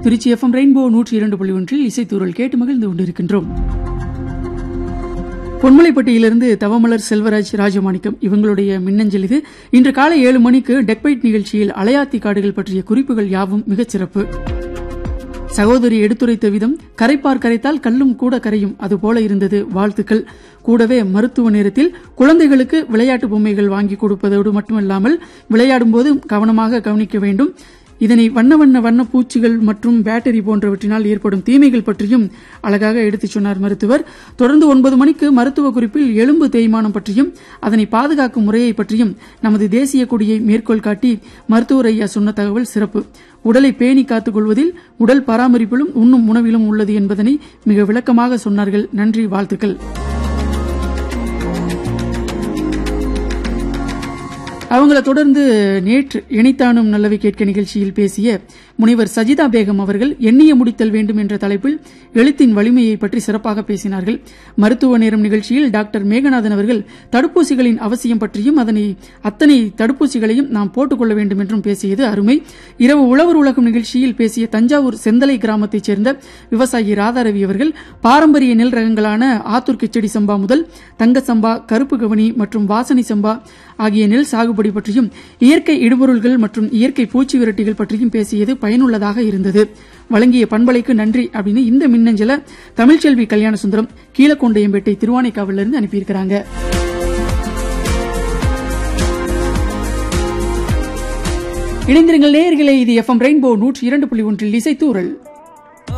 Trichy FM rainbow நூற்றி இரண்டு புள்ளி ஒன்றில் இசைத்தூரல் கேட்டு மகிழ்ந்து கொண்டிருக்கின்றோம் பொன்மலைப்பட்டியிலிருந்து தவமலர் செல்வராஜ் ராஜமாணிக்கம் இவங்களுடைய மின்னஞ்சல் இது இன்று காலை ஏழு மணிக்கு டெக்பைட் நிகழ்ச்சியில் அலையாத்தி காடுகள் பற்றிய குறிப்புகள் யாவும் மிகச் சிறப்பு சகோதரி எடுத்துரைத்த விதம் கரைப்பார் கரைத்தால் கல்லும் கூட கரையும் அதுபோல இருந்தது வாழ்த்துக்கள் கூடவே மருத்துவ நேரத்தில் குழந்தைகளுக்கு விளையாட்டு பொம்மைகள் வாங்கி கொடுப்பதோடு மட்டுமல்லாமல் விளையாடும் போது கவனமாக கவனிக்க வேண்டும் இதனை வண்ண வண்ண வண்ண பூச்சிகள் மற்றும் பேட்டரி போன்றவற்றினால் ஏற்படும் தீமைகள் பற்றியும் அழகாக எடுத்துச் சொன்னார் மருத்துவர் தொடர்ந்து ஒன்பது மணிக்கு மருத்துவ குறிப்பில் எலும்பு தேய்மானம் பற்றியும் அதனை பாதுகாக்கும் முறையை பற்றியும் நமது தேசிய கொடியை மேற்கோள் காட்டி மருத்துவர் ஐயா சொன்ன தகவல் சிறப்பு உடலை பேணி காத்துக் கொள்வதில் உடல் பராமரிப்பிலும் உண்ணும் உணவிலும் உள்ளது என்பதனை மிக விளக்கமாக சொன்னார்கள் நன்றி வாழ்த்துக்கள் அவங்கள தொடர்ந்து நேற்று இணைத்தானும் நல்லவை கேட்க நிகழ்ச்சியில் பேசிய முனைவர் சஜிதா பேகம் அவர்கள் எண்ணிய முடித்தல் வேண்டும் என்ற தலைப்பில் எழுத்தின் வலிமையை பற்றி சிறப்பாக பேசினார்கள் மருத்துவ நேரம் நிகழ்ச்சியில் டாக்டர் மேகநாதன் அவர்கள் தடுப்பூசிகளின் அவசியம் பற்றியும் அதனை அத்தனை தடுப்பூசிகளையும் நாம் போட்டுக்கொள்ள வேண்டும் என்றும் பேசியது அருமை இரவு உழவர் உலகம் நிகழ்ச்சியில் பேசிய தஞ்சாவூர் செந்தலை கிராமத்தைச் சேர்ந்த விவசாயி ராதாரவி அவர்கள் பாரம்பரிய நெல் ரகங்களான ஆத்தூர் கிச்சடி சம்பா முதல் தங்க சம்பா கருப்பு கவனி மற்றும் வாசனை சம்பா ஆகிய நெல் சாகுபடி பற்றியும் இயற்கை இடுபொருள்கள் மற்றும் இயற்கை பூச்சி விரட்டிகள் பற்றியும் பேசியது பயனுள்ளதாக இருந்தது வழங்கிய பண்பலைக்கு நன்றி அப்படின்னு இந்த மின்னஞ்சல தமிழ்ச்செல்வி கல்யாண சுந்தரம் கீழக்கொண்டையம்பேட்டை திருவானைக்காவிலிருந்து அனுப்பியிருக்கிறாங்க இணைந்திருங்கள் நேயர்களே இது எஃப்எம் ரெயின்போ நூற்றி இரண்டு புள்ளி ஒன்றில் இசைத்தூரல்